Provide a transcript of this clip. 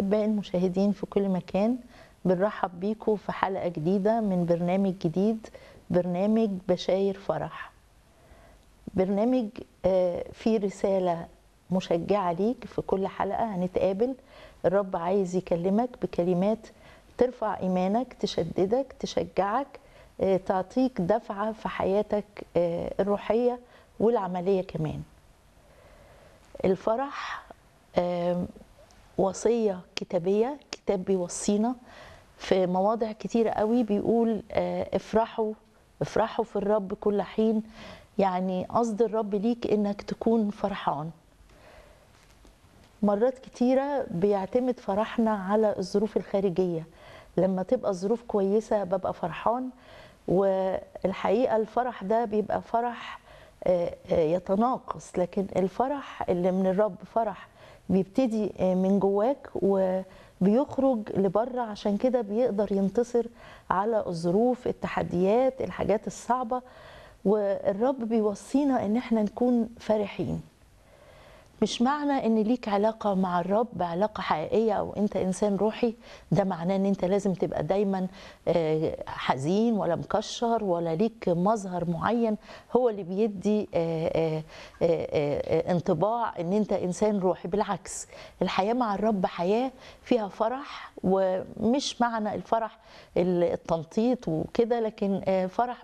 أحبائي المشاهدين في كل مكان بنرحب بيكم في حلقة جديدة من برنامج جديد برنامج بشاير فرح برنامج آه، فيه رسالة مشجعة ليك في كل حلقة هنتقابل الرب عايز يكلمك بكلمات ترفع إيمانك تشددك تشجعك آه، تعطيك دفعة في حياتك آه، الروحية والعملية كمان الفرح آم، وصية كتابية كتاب بيوصينا في مواضع كتيرة قوي بيقول آه، افرحوا افرحوا في الرب كل حين يعني قصد الرب ليك انك تكون فرحان مرات كتيرة بيعتمد فرحنا على الظروف الخارجية لما تبقى الظروف كويسة ببقى فرحان والحقيقة الفرح ده بيبقى فرح آه، آه، يتناقص لكن الفرح اللي من الرب فرح بيبتدي آه، من جواك وبيخرج لبره عشان كده بيقدر ينتصر على الظروف التحديات الحاجات الصعبة والرب بيوصينا ان احنا نكون فرحين مش معنى ان ليك علاقه مع الرب علاقه حقيقيه او انت انسان روحي ده معناه ان انت لازم تبقى دايما آه، حزين ولا مكشر ولا ليك مظهر معين هو اللي بيدي آه، آه، آه، آه، انطباع ان انت انسان روحي بالعكس الحياه مع الرب حياه فيها فرح ومش معنى الفرح التنطيط وكده لكن آه، فرح